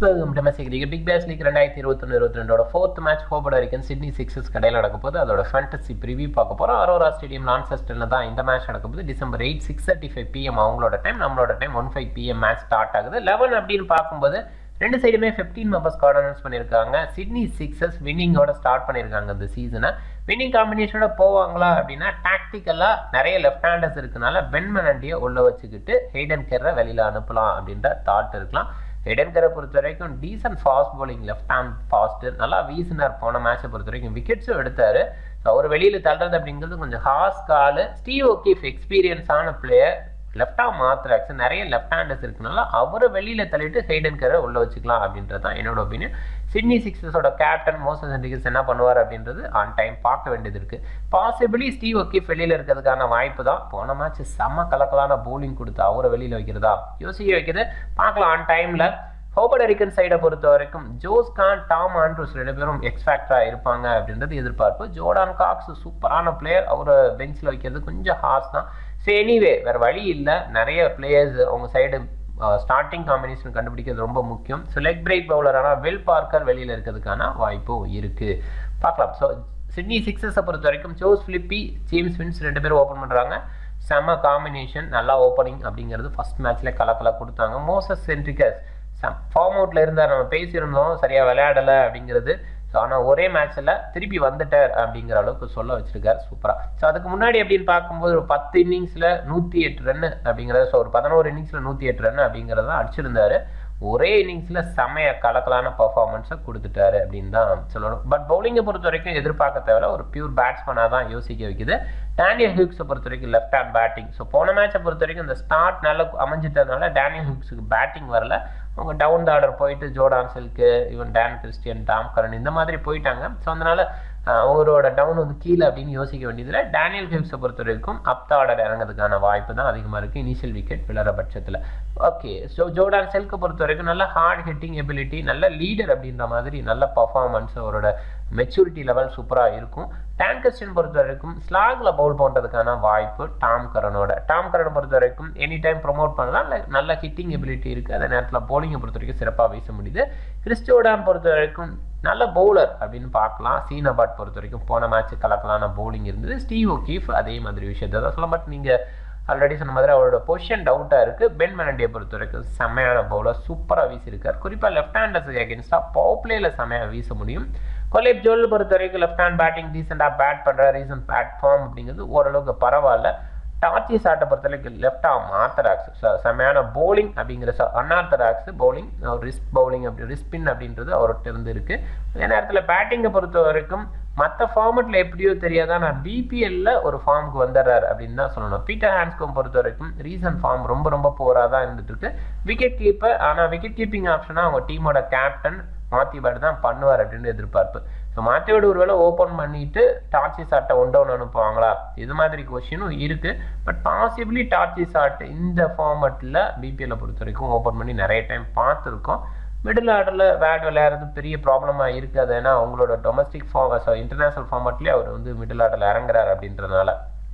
domestic league big bash league ரெண்டாயிரத்தி இருபத்தொன்று இருபத்தி ரெண்டோட ஃபோர்த் மேட்ச் ஹோபர்ட் வரைக்கும் சிட்னி சிக்ஸஸ் கடையில் நடக்க போது அதோட ஃபேண்டசி ப்ரிவியூ பார்க்க போகிறோம் அரோரா ஸ்டேடியம் லான்செஸ்டரில் தான் இந்த மேட்ச் நடக்க போது December eight six thirty five PM அவங்களோட டைம் நம்மளோட time one five PM match start ஆகுது லெவன் அப்படின்னு பார்க்கும்போது ரெண்டு சைடுமே ஃபிஃப்டீன் மெம்பர்ஸ் அனௌன்ஸ் பண்ணியிருக்காங்க சிட்னி சிக்ஸஸ் வின்னிங்கோட ஸ்டார்ட் பண்ணியிருக்காங்க இந்த சீசனை வின்னிங் காம்பினேஷனோட போவாங்களா அப்படின்னா டாக்டிக்கலாக நிறைய லெஃப்ட் ஹேண்டர்ஸ் இருக்கனால பென் மெனண்டியை உள்ள வச்சுக்கிட்டு ஹெய்டன் கெர்ரை வெளியில் அனுப்பலாம் அப்படின்ற தாட் இருக்கலாம் ஹெடன் கரை பொறுத்த வரைக்கும் decent fast bowling left hand fast நல்லா வீசினார் போன மேட்சை பொறுத்த வரைக்கும் விக்கெட்ஸும் எடுத்தார் ஸோ அவர் வெளியில் தள்ளுறது அப்படிங்கிறது கொஞ்சம் ஹாஸ் காலு ஸ்டீவ் ஓகீஃப் எக்ஸ்பீரியன்ஸான பிளேயர் லெஃப்ட் ஆம் மாத்திராக்ஸ் நிறைய லெஃப்ட் ஹேண்டர்ஸ் இருக்கனால அவரை வெளியில் தள்ளிட்டு ஹெய்டன் கரை உள்ள வச்சுக்கலாம் அப்படின்றது தான் என்னோட ஒப்பீனியன் சிட்னி சிக்ஸஸோட கேப்டன் மோசஸ் ஹென்ரிகஸ் என்ன பண்ணுவார் அப்படின்றது ஆன் டைம் பார்க்க வேண்டியது இருக்கு பாசிபிளி ஸ்டீவ் ஒக்கீஃப் வெளியில் இருக்கிறதுக்கான வாய்ப்பு தான் போன மேட்ச் செம்ம கலக்கலான போலிங் கொடுத்து அவரை வெளியில் வைக்கிறதா யோசிக்க வைக்கிறது பார்க்கலாம் ஆன் டைமில் ஹோபர்ட் அரிக்கன் சைடை பொறுத்த வரைக்கும் ஜோஸ் கான் டாம் ஆண்ட்ரூஸ் ரெண்டு பேரும் எக்ஸ்பேக்டராக இருப்பாங்க அப்படின்றது எதிர்பார்ப்பு ஜோர்டான் காக்ஸ் சூப்பரான பிளேயர் அவரை பெஞ்சில் வைக்கிறது கொஞ்சம் ஹார்ஸ் தான் சரி எனிவே வேறு வழி இல்லை நிறைய பிளேயர்ஸ் அவங்க சைடு ஸ்டார்டிங் காம்பினேஷன் கண்டுபிடிக்கிறது ரொம்ப முக்கியம் ஸோ லெக் பிரேக் பவுலரான வில் பார்க்கர் வெளியில் இருக்கிறதுக்கான வாய்ப்பும் இருக்குது பார்க்கலாம் ஸோ சிட்னி சிக்ஸஸை பொறுத்த வரைக்கும் ஜோஸ் ஃபிலிப்பி ஜேம்ஸ் வின்ஸ் ரெண்டு பேரும் ஓப்பன் பண்ணுறாங்க செம்ம காம்பினேஷன் நல்லா ஓப்பனிங் அப்படிங்கிறது ஃபர்ஸ்ட் மேட்ச்ல கலக்கலாக கொடுத்தாங்க மோசஸ் சென்ட்ரிகஸ் ஃபார்ம் அவுட்டில் இருந்தார் நம்ம பேசியிருந்தோம் சரியாக விளையாடலை அப்படிங்கிறது ஸோ ஆனால் ஒரே மேட்ச்சில் திருப்பி வந்துட்டார் அப்படிங்கிற அளவுக்கு சொல்ல வச்சிருக்காரு சூப்பராக ஸோ அதுக்கு முன்னாடி அப்படின்னு பார்க்கும்போது ஒரு பத்து இன்னிங்ஸில் நூற்றி எட்டு ரன் அப்படிங்கிறத ஸோ ஒரு பதினோரு இன்னிங்ஸில் நூற்றி எட்டு ரன் அப்படிங்கிறத அடிச்சிருந்தாரு ஒரே இன்னிங்ஸில் செமைய கலக்கலான பர்ஃபார்மன்ஸை கொடுத்துட்டாரு அப்படின்னு தான் சொல்லணும் பட் பவுலிங்கை பொறுத்த வரைக்கும் எதிர்பார்க்க தேவையில்ல ஒரு பியூர் பேட்ஸ்மேனாக தான் யோசிக்க வைக்குது டேனியல் ஹியூக்ஸை பொறுத்த வரைக்கும் லெஃப்ட் ஹேண்ட் பேட்டிங் ஸோ போன மேட்சை பொறுத்த வரைக்கும் இந்த ஸ்டார்ட் நல்லா அமைஞ்சிட்டதுனால டேனியல் ஹியூக்ஸுக்கு பேட்டிங் வரல அவங்க டவுன் த ஆர்டர் போயிட்டு Jordan Silk even Dan Christian Tom Curran இந்த மாதிரி போயிட்டாங்க ஸோ அதனால அவரோட டவுன் வந்து கீழே அப்படின்னு யோசிக்க வேண்டியதில் டேனியல் ஹியூக்ஸை பொறுத்த வரைக்கும் அப் த ஆர்டர் இறங்கிறதுக்கான வாய்ப்பு தான் அதிகமாக இருக்குது இனிஷியல் விக்கெட் விளற பட்சத்தில் ஓகே ஸோ ஜோர்டான் செல்க்கை பொறுத்த வரைக்கும் நல்ல ஹார்ட் ஹிட்டிங் எபிலிட்டி நல்ல லீடர் அப்படின்ற மாதிரி நல்ல பர்ஃபார்மன்ஸ் அவரோட மெச்சூரிட்டி லெவல் சூப்பராக இருக்கும் டேங்கஸ்டின் பொறுத்த வரைக்கும் ஸ்லாகில் பவுல் பண்ணுறதுக்கான வாய்ப்பு டாம் கரனோட டாம் கரனை பொறுத்த வரைக்கும் எனி டைம் ப்ரொமோட் பண்ணலாம் நல்ல ஹிட்டிங் எபிலிட்டி இருக்குது அதே நேரத்தில் பவுலிங்கை பொறுத்த வரைக்கும் சிறப்பாக வீச முடியுது கிறிஸ்டோடான் பொறுத்த வரைக்கும் நல்ல பவுலர் அப்படின்னு பார்க்கலாம் சீனபாட் பொறுத்த வரைக்கும் போன மேட்ச் கலக்கலான பவுலிங் இருந்தது ஸ்டீவ் ஒகீஃப் அதே மாதிரி விஷயத்தை தான் சொல்ல பட் நீங்கள் ஆல்ரெடி சொன்ன மாதிரி அவரோட பொசிஷன் டவுட்டாக இருக்குது பென் மெனண்டியை பொறுத்த வரைக்கும் செம்மையான பவுலர் சூப்பராக வீசியிருக்கார் குறிப்பாக லெஃப்ட் ஹேண்டர்ஸுக்கு அகேன்ஸ்டாக பவர் பிளேயில் செம்மையாக வீச முடியும் கொலேப் ஜோல் பொறுத்த வரைக்கும் லெஃப்ட் ஹேண்ட் பேட்டிங் டீசெண்டாக பேட் பண்ணுற ரீசன் பிளாட்ஃபார்ம் அப்படிங்கிறது ஓரளவுக்கு பரவாயில்ல டார்ச்சி சாட்டை பொறுத்த வரைக்கும் லெஃப்ட் ஆம் ஆர்த்தராக்ஸ் செமையான போலிங் அப்படிங்கிற அன்ஆர்த்தராக்ஸ் பவுலிங் ரிஸ்க் பவுலிங் அப்படி ரிஸ்பின் அப்படின்றது அவர்கிட்ட இருந்து இருக்கு அதே நேரத்தில் பேட்டிங்கை பொறுத்த வரைக்கும் மற்ற ஃபார்மெட்டில் எப்படியோ தெரியாதா நான் பிபிஎல்ல ஒரு ஃபார்முக்கு வந்துடுறாரு அப்படின்னு தான் சொல்லணும் பீட்டர் ஹேண்ட்ஸ்கோம் பொறுத்த வரைக்கும் ரீசன்ட் ஃபார்ம் ரொம்ப ரொம்ப போராக தான் இருந்துட்டு இருக்கு விக்கெட் கீப்பர் ஆனால் விக்கெட் கீப்பிங் ஆப்ஷனாக அவங்க டீமோட கேப்டன் மாத்தி பேட் தான் பண்ணுவார் அப்படின்னு எதிர்பார்ப்பு ஸோ மாத்தியோட ஒரு வேளை ஓப்பன் பண்ணிட்டு டார்ச்சி சாட்டை ஒன் டவுன் அனுப்புவாங்களா இது மாதிரி கொஷினும் இருக்கு பட் பாசிபிளி டார்ச்சி சாட் இந்த ஃபார்மெட்டில் பிபிஎல்லை பொறுத்த வரைக்கும் ஓப்பன் பண்ணி நிறைய டைம் பார்த்துருக்கோம் மிடில் ஆர்டரில் பேட் விளையாடுறது பெரிய ப்ராப்ளமாக இருக்காது ஏன்னா அவங்களோட டொமஸ்டிக் ஃபார்ம் ஸோ இன்டர்நேஷனல் ஃபார்மெட்லேயே அவர் வந்து மிடில் ஆர்டரில் இறங்குறாரு அப்படின்றதுனால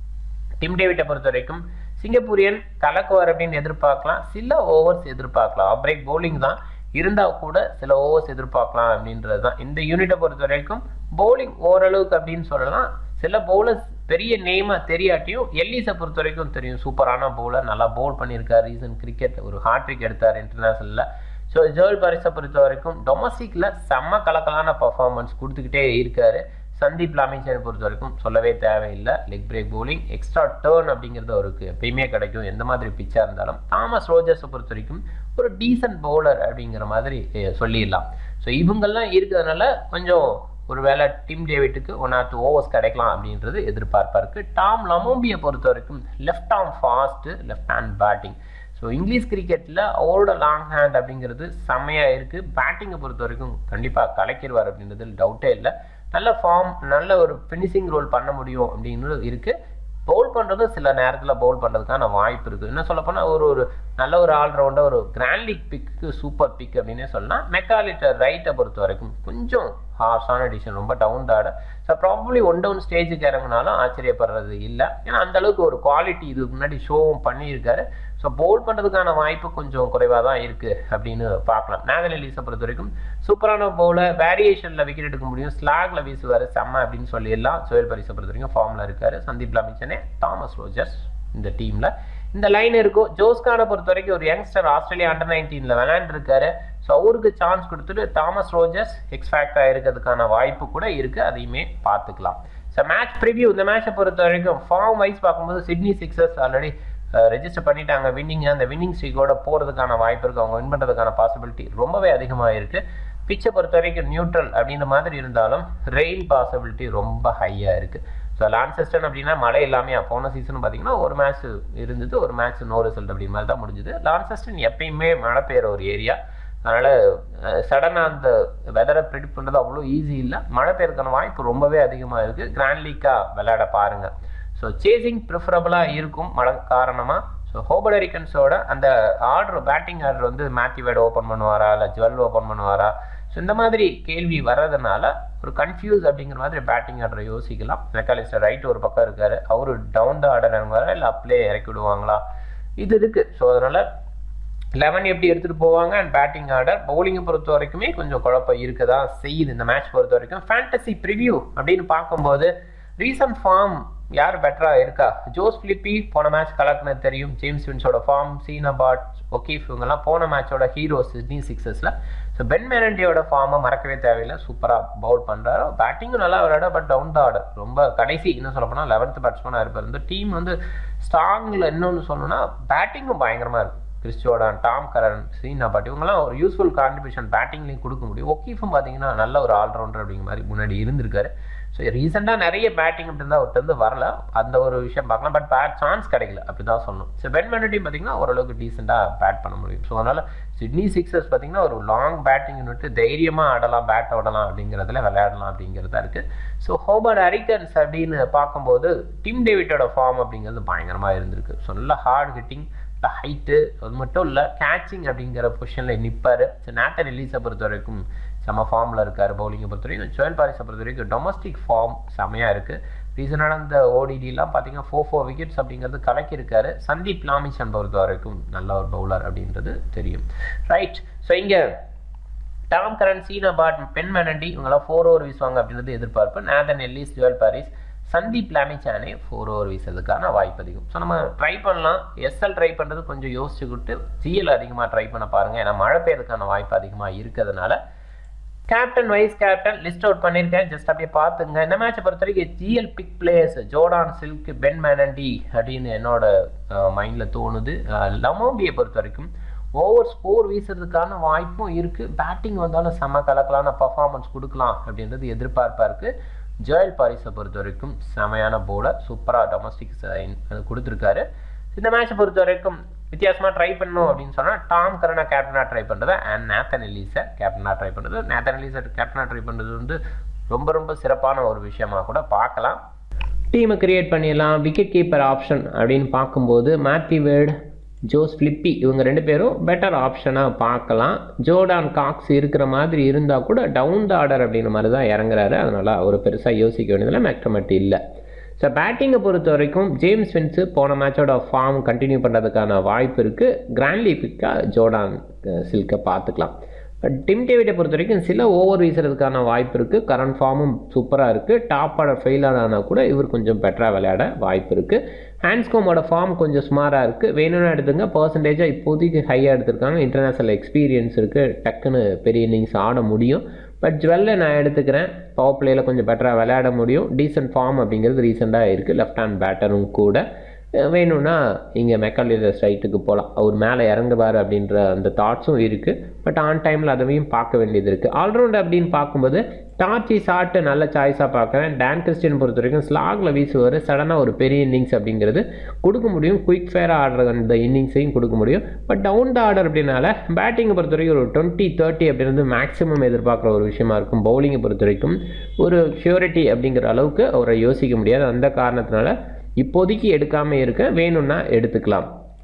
டிம் டேவிட்டை பொறுத்த வரைக்கும் சிங்கப்பூரியன் கலக்குவார் அப்படின்னு எதிர்பார்க்கலாம் சில ஓவர்ஸ் எதிர்பார்க்கலாம் பிரேக் பவுலிங் தான் இருந்தால் கூட சில ஓவர்ஸ் எதிர்பார்க்கலாம் அப்படின்றது தான் இந்த யூனிட்டை பொறுத்த வரைக்கும் பவுலிங் ஓரளவுக்கு அப்படின்னு சொல்லலாம் சில பவுலர்ஸ் பெரிய நேமாக தெரியாட்டியும் எல்லிஸை பொறுத்த வரைக்கும் தெரியும் சூப்பரான பவுலர் நல்லா பவுல் பண்ணியிருக்கார் ரீசன் கிரிக்கெட் ஒரு ஹாட்ரிக் எடுத்தார் இன்டர்நேஷனலில் ஸோ ஜோல் பாரிஸை பொறுத்த வரைக்கும் டொமஸ்டிக்கில் செம்ம கலக்கலான பர்ஃபார்மன்ஸ் கொடுத்துக்கிட்டே இருக்காரு சந்தீப் லாமிச்சனை பொறுத்த வரைக்கும் சொல்லவே தேவையில்லை leg break bowling extra turn அப்படிங்கிறது அவருக்கு எப்பயுமே கிடைக்கும் எந்த மாதிரி பிச்சாக இருந்தாலும் தாமஸ் ரோஜர்ஸை பொறுத்த வரைக்கும் ஒரு டீசன்ட் பவுலர் அப்படிங்கிற மாதிரி சொல்லிடலாம் ஸோ இவங்கெல்லாம் இருக்கிறதுனால கொஞ்சம் ஒரு வேளை டிம் டேவிட்டுக்கு ஒன் ஆர் டூ ஓவர்ஸ் கிடைக்கலாம் அப்படின்றது எதிர்பார்ப்பாக இருக்குது டாம் லமோம்பியை பொறுத்த வரைக்கும் left arm fast left hand batting so English கிரிக்கெட்டில் அவரோட லாங் ஹேண்ட் அப்படிங்கிறது செம்மையாக இருக்குது பேட்டிங்கை பொறுத்த வரைக்கும் கண்டிப்பாக கலைக்கிடுவார் அப்படின்றது டவுட்டே இல்லை நல்ல ஃபார்ம் நல்ல ஒரு ஃபினிஷிங் ரோல் பண்ண முடியும் அப்படின்றது இருக்குது பவுல் பண்ணுறது சில நேரத்தில் பவுல் பண்ணுறதுக்கான வாய்ப்பு இருக்குது என்ன சொல்ல போனால் ஒரு ஒரு நல்ல ஒரு ஆல்ரவுண்டர் ஒரு grand league pick super pick அப்படின்னே சொல்லலாம் மெக்காலிட்டர் ரைட்டை பொறுத்த வரைக்கும் கொஞ்சம் ஹார்ஷான டிசிஷன் ரொம்ப டவுன் தாட ஸோ ப்ராபப்ளி ஒன் டவுன் ஸ்டேஜுக்கு இறங்கினாலும் ஆச்சரியப்படுறது இல்லை ஏன்னா அந்த அளவுக்கு ஒரு குவாலிட்டி இதுக்கு முன்னாடி ஷோவும் பண்ணியிருக்காரு ஸோ பவுல் பண்ணுறதுக்கான வாய்ப்பு கொஞ்சம் குறைவாக தான் இருக்குது அப்படின்னு பார்க்கலாம் நேதன் எலிஸை பொறுத்த வரைக்கும் சூப்பரான பவுலர் வேரியேஷனில் விக்கெட் எடுக்க முடியும் ஸ்லாக்ல வீசுவார் செம்ம அப்படின்னு சொல்லிடலாம் சோயல் பரிசை பொறுத்த வரைக்கும் ஃபார்மில் இருக்காரு சந்தீப் லாமிச்சனே தாமஸ் ரோஜர்ஸ் இந்த டீமில் இந்த லைன் இருக்கும் ஜோஸ்கானை பொறுத்த வரைக்கும் ஒரு யங்ஸ்டர் ஆஸ்திரேலியா அண்டர் நைன்டீனில் விளையாண்டுருக்காரு ஸோ அவருக்கு சான்ஸ் கொடுத்துட்டு தாமஸ் ரோஜர்ஸ் எக்ஸ்பேக்டாக இருக்கிறதுக்கான வாய்ப்பு கூட இருக்குது அதையுமே பார்த்துக்கலாம் ஸோ மேட்ச் ப்ரிவியூ இந்த மேட்சை பொறுத்த வரைக்கும் ஃபார்ம் வைஸ் பார்க்கும்போது சிட்னி சிக்ஸர்ஸ் ஆல்ரெடி ரெஜிஸ்டர் பண்ணிட்டாங்க வின்னிங் அந்த வின்னிங் ஸ்ட்ரீக்கோட போகிறதுக்கான வாய்ப்பு இருக்குது அவங்க வின் பண்ணுறதுக்கான பாசிபிலிட்டி ரொம்பவே அதிகமாக இருக்குது பிச்சை பொறுத்த வரைக்கும் நியூட்ரல் அப்படின்ற மாதிரி இருந்தாலும் ரெயின் பாசிபிலிட்டி ரொம்ப ஹையாக இருக்குது ஸோ லான்செஸ்டன் அப்படின்னா மழை இல்லாமல் போன சீசன் பார்த்தீங்கன்னா ஒரு மேட்ச் இருந்தது ஒரு மேட்ச் நோ ரிசல்ட் அப்படி மாதிரி தான் முடிஞ்சுது லான்செஸ்டன் எப்பயுமே மழை பெய்கிற ஒரு ஏரியா அதனால் சடனாக அந்த வெதரை ப்ரிடிக்ட் பண்ணுறது அவ்வளோ ஈஸி இல்லை மழை பெய்யறதுக்கான வாய்ப்பு ரொம்பவே அதிகமாக இருக்குது கிராண்ட் லீக்காக விளையாட பாருங்கள் ஸோ சேசிங் ப்ரிஃபரபுளாக இருக்கும் மழை காரணமாக ஸோ ஹோபடரிக்கன்ஸோட அந்த ஆர்டர் பேட்டிங் ஆர்டர் வந்து மேத்யூ வேட் ஓப்பன் பண்ணுவாரா இல்லை ஜுவல் ஓப்பன் பண்ணுவாரா ஸோ இந்த மாதிரி கேள்வி வர்றதுனால ஒரு கன்ஃபியூஸ் அப்படிங்கிற மாதிரி பேட்டிங் ஆர்டரை யோசிக்கலாம் மெக்காலிஸ்டர் ரைட் ஒரு பக்கம் இருக்காரு அவரு டவுன் த ஆர்டர் இறங்குவாரா இல்லை அப்ளே இறக்கி விடுவாங்களா இது இருக்குது ஸோ அதனால் லெவன் எப்படி எடுத்துகிட்டு போவாங்க அண்ட் பேட்டிங் ஆர்டர் பவுலிங்கை பொறுத்த வரைக்குமே கொஞ்சம் குழப்பம் இருக்க தான் செய்யுது இந்த மேட்ச் பொறுத்த வரைக்கும் ஃபேண்டசி ப்ரிவ்யூ அப்படின்னு பார்க்கும்போது ரீசன்ட் ஃபார்ம் யார் பெட்டராக இருக்கா ஜோஸ் பிலிப்பி போன மேட்ச் கலக்குனது தெரியும் ஜேம்ஸ் வின்ஸோட ஃபார்ம் சீனபாட் ஒகீஃப் இவங்கெல்லாம் போன மேட்சோட ஹீரோஸ் சிட்னி சிக்ஸஸில் ஸோ பென் மெரண்டியோட ஃபார்மை மறக்கவே தேவையில்லை சூப்பராக பவுல் பண்ணுறாரு பேட்டிங்கும் நல்லா விளையாட பட் டவுன் த ஆர்டர் ரொம்ப கடைசி இன்னும் சொல்ல போனால் லெவன்த் பேட்ஸ்மேனாக இருப்பார் இந்த டீம் வந்து ஸ்ட்ராங்கில் இன்னொன்று சொல்லணும்னா பேட்டிங்கும் பயங்கரமாக இருக்கும் கிறிஸ்டோடான் டாம் கரன் சீனா பாட் இவங்கெல்லாம் ஒரு யூஸ்ஃபுல் கான்ட்ரிபியூஷன் பேட்டிங்லேயும் கொடுக்க முடியும் ஒக்கீஃபும் பார்த்தீங்கன்னா நல்ல ஒரு ஆல்ரவுண்டர் அப்படிங்கிற மாதிரி முன்னாடி இருந்திருக்காரு ஸோ ரீசெண்டாக நிறைய பேட்டிங் இருந்தால் அவர்கிட்ட வந்து வரல அந்த ஒரு விஷயம் பார்க்கலாம் பட் பேட் சான்ஸ் கிடைக்கல அப்படி தான் சொல்லணும் ஸோ பென் மெனடியும் பார்த்தீங்கன்னா ஓரளவுக்கு டீசெண்டாக பேட் பண்ண முடியும் ஸோ அதனால் சிட்னி சிக்ஸர்ஸ் பார்த்தீங்கன்னா ஒரு லாங் பேட்டிங் விட்டு தைரியமாக ஆடலாம் பேட் ஆடலாம் அப்படிங்கிறதுல விளையாடலாம் அப்படிங்கிறதா இருக்குது ஸோ ஹோபர்ட் அரிக்கன்ஸ் அப்படின்னு பார்க்கும்போது டிம் டேவிட்டோட ஃபார்ம் அப்படிங்கிறது பயங்கரமாக இருந்திருக்கு ஸோ நல்லா ஹார்ட் ஹிட்டிங் இல்லை ஹைட்டு அது மட்டும் இல்லை கேச்சிங் அப்படிங்கிற பொசிஷனில் நிற்பார் ஸோ நேத்தன் ரிலீஸை பொறுத்த வரைக்கும் செம்ம ஃபார்மில் இருக்கார் பவுலிங்கை பொறுத்த வரைக்கும் ஜோயல் பாரிஸை பொறுத்த வரைக்கும் டொமஸ்டிக் ஃபார்ம் செம்மையாக இருக்குது ரீசனான இந்த ஓடிடிலாம் பார்த்தீங்கன்னா ஃபோர் ஃபோர் விக்கெட்ஸ் அப்படிங்கிறது கலக்கியிருக்காரு சந்தீப் லாமிச்சன் பொறுத்த வரைக்கும் நல்ல ஒரு பவுலர் அப்படின்றது தெரியும் ரைட் ஸோ இங்கே டாம் கரன் சீனா பாட் பென் மெனண்டி இவங்கெல்லாம் ஃபோர் ஓவர் வீசுவாங்க அப்படின்றது எதிர்பார்ப்பு Nathan Ellis Jewell Paris Sandeep Lamichhane four over வீசுறதுக்கான வாய்ப்பு அதிகம் ஸோ நம்ம ட்ரை பண்ணலாம் எஸ்எல் ட்ரை பண்ணுறது கொஞ்சம் யோசிச்சுக்கிட்டு ஜிஎல் அதிகமாக ட்ரை பண்ண பாருங்கள் ஏன்னா மழை பெய்யறதுக்கான வாய்ப்பு அதிகமாக இருக்கிறதுனால captain vice captain list out பண்ணியிருக்கேன் ஜஸ்ட் அப்படியே பார்த்துங்க இந்த மேட்சை பொறுத்த வரைக்கும் GL pick players Jordan Silk Ben Manenti அப்படின்னு என்னோட மைண்டில் தோணுது லமோபியை பொறுத்த வரைக்கும் ஓவர் ஸ்கோர் வீசுறதுக்கான வாய்ப்பும் இருக்குது பேட்டிங் வந்தாலும் செம்ம கலக்கலான பர்ஃபார்மன்ஸ் கொடுக்கலாம் அப்படின்றது எதிர்பார்ப்பாக இருக்குது ஜோயல் பாரிஸை பொறுத்த வரைக்கும் செமையான போலர் சூப்பராக டொமஸ்டிக் கொடுத்துருக்காரு இந்த மேட்சை பொறுத்த வரைக்கும் வித்தியாசமாக ட்ரை பண்ணணும் அப்படின்னு சொன்னால் டாம் கரனா கேப்டனாக ட்ரை பண்ணுறது அண்ட் நேத்தன் எலீஸை கேப்டனாக ட்ரை பண்ணுறது நேத்தன் எலீஸை கேப்டனாக ட்ரை பண்ணுறது வந்து ரொம்ப ரொம்ப சிறப்பான ஒரு விஷயமாக கூட பார்க்கலாம் டீமை கிரியேட் பண்ணிடலாம் விக்கெட் கீப்பர் ஆப்ஷன் அப்படின்னு பார்க்கும்போது மேத்யூ வேர்டு ஜோஸ் ஃபிலிப்பி இவங்க ரெண்டு பேரும் பெட்டர் ஆப்ஷனாக பார்க்கலாம் ஜோடான் காக்ஸ் இருக்கிற மாதிரி இருந்தால் கூட டவுன் த ஆர்டர் அப்படின்ற மாதிரி தான் இறங்குறாரு அதனால் அவர் பெருசாக யோசிக்க வேண்டியதில்லை மேக்டமட்டி இல்லை ஸோ பேட்டிங்கை பொறுத்த வரைக்கும் ஜேம்ஸ் வின்ஸு போன மேட்சோட ஃபார்ம் கண்டினியூ பண்ணுறதுக்கான வாய்ப்பு இருக்குது கிராண்ட்லி பிக்காக ஜோடான் சில்கை பார்த்துக்கலாம் பட் டிம் டேவிட்டை பொறுத்த வரைக்கும் சில ஓவர் வீசுறதுக்கான வாய்ப்பு இருக்குது கரண்ட் ஃபார்மும் சூப்பராக இருக்குது டாப் ஆர்டர் ஃபெயில் ஆனால் கூட இவர் கொஞ்சம் பெட்டராக விளையாட வாய்ப்பு இருக்குது ஹேண்ட்ஸ்கோமோட ஃபார்ம் கொஞ்சம் ஸ்மாராக இருக்குது வேணும்னு எடுத்துங்க பர்சன்டேஜாக இப்போதைக்கு ஹையாக எடுத்திருக்காங்க இன்டர்நேஷ்னல் எக்ஸ்பீரியன்ஸ் இருக்குது டக்குன்னு பெரிய இன்னிங்ஸ் ஆட முடியும் பட் ஜுவல்ல நான் எடுத்துக்கிறேன் பவர் பிளேயில் கொஞ்சம் பெட்டராக விளையாட முடியும் டீசென்ட் ஃபார்ம் அப்படிங்கிறது ரீசெண்டாக இருக்குது லெஃப்ட் ஹேண்ட் பேட்டரும் கூட வேணும்னா இங்கே மெக்காலியர் ஸ்ட்ரைட்டுக்கு போகலாம் அவர் மேலே இறங்குவார் அப்படின்ற அந்த தாட்ஸும் இருக்குது பட் ஆன் டைமில் அதையும் பார்க்க வேண்டியது இருக்குது ஆல்ரவுண்ட் அப்படின்னு பார்க்கும்போது டார்ச்சி ஷாட்டு நல்ல சாய்ஸாக பார்க்குறேன் டான் கிறிஸ்டியன் பொறுத்த வரைக்கும் ஸ்லாகில் வீசுவார் சடனாக ஒரு பெரிய இன்னிங்ஸ் அப்படிங்கிறது கொடுக்க முடியும் குயிக் ஃபேராக ஆடுற அந்த இன்னிங்ஸையும் கொடுக்க முடியும் பட் டவுன் த ஆர்டர் அப்படின்னால பேட்டிங்கை பொறுத்த வரைக்கும் ஒரு டுவெண்ட்டி தேர்ட்டி அப்படின்றது மேக்ஸிமம் எதிர்பார்க்குற ஒரு விஷயமா இருக்கும் பவுலிங்கை பொறுத்த வரைக்கும் ஒரு ஷியூரிட்டி அப்படிங்கிற அளவுக்கு அவரை யோசிக்க முடியாது அந்த காரணத்தினால இப்போதைக்கு எடுக்காமல் இருக்க வேணும்னா எடுத்துக்கலாம்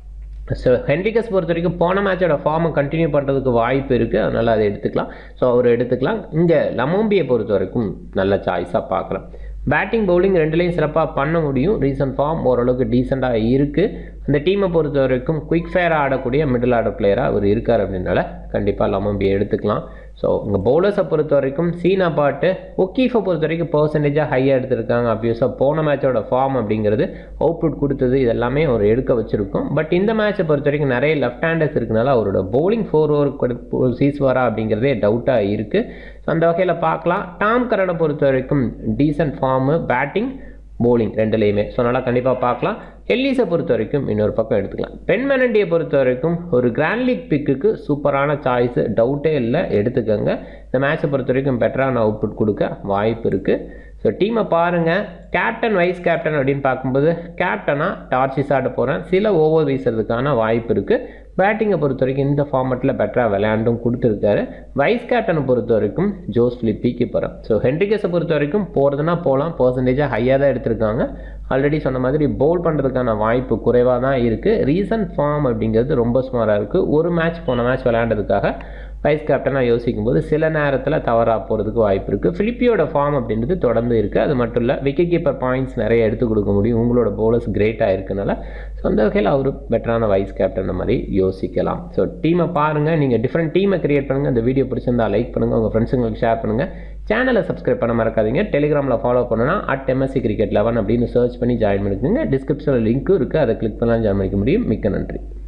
ஸோ ஹென்ரிகஸ் பொறுத்த வரைக்கும் போன மேட்சோட ஃபார்மை கண்டினியூ பண்ணுறதுக்கு வாய்ப்பு இருக்குது அதனால் அதை எடுத்துக்கலாம் ஸோ அவர் எடுத்துக்கலாம் இங்கே லமோம்பியை பொறுத்த வரைக்கும் நல்ல சாய்ஸாக பார்க்குறேன் பேட்டிங் பவுலிங் ரெண்டுலேயும் சிறப்பாக பண்ண முடியும் ரீசன்ட் ஃபார்ம் ஓரளவுக்கு டீசெண்டாக இருக்குது அந்த டீமை பொறுத்த வரைக்கும் குயிக் ஃபயராக ஆடக்கூடிய மிடில் ஆர்டர் பிளேயராக அவர் இருக்கார் அப்படின்னால கண்டிப்பாக லமம்பி எடுத்துக்கலாம் ஸோ உங்கள் பவுலர்ஸை பொறுத்த வரைக்கும் சீனா பாட்டு ஒக்கீஃபை பொறுத்த வரைக்கும் பர்சன்டேஜாக ஹையாக எடுத்திருக்காங்க அப்வியஸாக போன மேட்சோட ஃபார்ம் அப்படிங்கிறது அவுட்புட் கொடுத்தது இதெல்லாமே அவர் எடுக்க வச்சுருக்கோம் பட் இந்த மேட்சை பொறுத்த வரைக்கும் நிறைய லெஃப்ட் ஹேண்டர்ஸ் இருக்கனால அவரோட பவுலிங் ஃபோர் ஓவர் சீஸ்வாரா அப்படிங்கிறதே டவுட்டாக இருக்குது அந்த வகையில் பார்க்கலாம் டாம் கரனை பொறுத்த வரைக்கும் டீசன்ட் ஃபார்மு பேட்டிங் போலிங் ரெண்டுலேயுமே ஸோ நல்லா கண்டிப்பாக பார்க்கலாம் எல்லிஸை பொறுத்த வரைக்கும் இன்னொரு பக்கம் எடுத்துக்கலாம் பென் மெனண்டியை பொறுத்த வரைக்கும் ஒரு கிராண்ட் லீக் பிக்குக்கு சூப்பரான சாய்ஸு டவுட்டே இல்லை எடுத்துக்கோங்க இந்த மேட்சை பொறுத்த வரைக்கும் பெட்டரான அவுட்புட் கொடுக்க வாய்ப்பு இருக்குது ஸோ டீமை பாருங்கள் கேப்டன் வைஸ் கேப்டன் அப்படின்னு பார்க்கும்போது கேப்டனாக டார்ச்சிஸ் ஆட போகிறேன் சில ஓவர் வீசுறதுக்கான வாய்ப்பு இருக்குது பேட்டிங்கை பொறுத்த வரைக்கும் இந்த ஃபார்மெட்டில் பெட்டராக விளையாண்டும் கொடுத்துருக்காரு வைஸ் கேப்டனை பொறுத்த வரைக்கும் ஜோஸ் ஃபிலிப்பிக்கு போகிறேன் ஸோ ஹென்ரிகஸை பொறுத்த வரைக்கும் போகிறதுனா போகலாம் பர்சன்டேஜாக ஹையாக தான் எடுத்திருக்காங்க ஆல்ரெடி சொன்ன மாதிரி பவுல் பண்ணுறதுக்கான வாய்ப்பு குறைவாக தான் இருக்குது ரீசன்ட் ஃபார்ம் அப்படிங்கிறது ரொம்ப சுமாராக இருக்குது ஒரு மேட்ச் போன மேட்ச் விளையாண்டதுக்காக வைஸ் கேப்டனாக யோசிக்கும் போது சில நேரத்தில் தவறாக போகிறதுக்கு வாய்ப்பு இருக்குது ஃபிலிப்பியோட ஃபார்ம் அப்படின்றது தொடர்ந்து இருக்குது அது மட்டும் இல்லை விக்கெட் கீப்பர் பாயிண்ட்ஸ் நிறைய எடுத்து கொடுக்க முடியும் உங்களோட பவுலர்ஸ் கிரேட்டாக இருக்கனால ஸோ அந்த வகையில் அவர் பெட்டரான வைஸ் கேப்டன் மாதிரி யோசிக்கலாம் ஸோ டீமை பாருங்கள் நீங்கள் டிஃப்ரெண்ட் டீமை கிரியேட் பண்ணுங்கள் இந்த வீடியோ பிடிச்சிருந்தா லைக் பண்ணுங்கள் உங்கள் ஃப்ரெண்ட்ஸுங்களுக்கு ஷேர் பண்ணுங்கள் சேனலை சப்ஸ்கிரைப் பண்ண மறக்காதீங்க டெலிகிராமில் ஃபாலோ பண்ணனா அட் எம்எஸ்சி கிரிக்கெட் லெவன் அப்படின்னு சர்ச் பண்ணி ஜாயின் பண்ணிக்கோங்க டிஸ்கிரிப்ஷனில் லிங்க்கும் இருக்குது அதை கிளிக் பண்ணலாம் ஜாயின் பண்ணிக்க முடியும் மிக்க நன்றி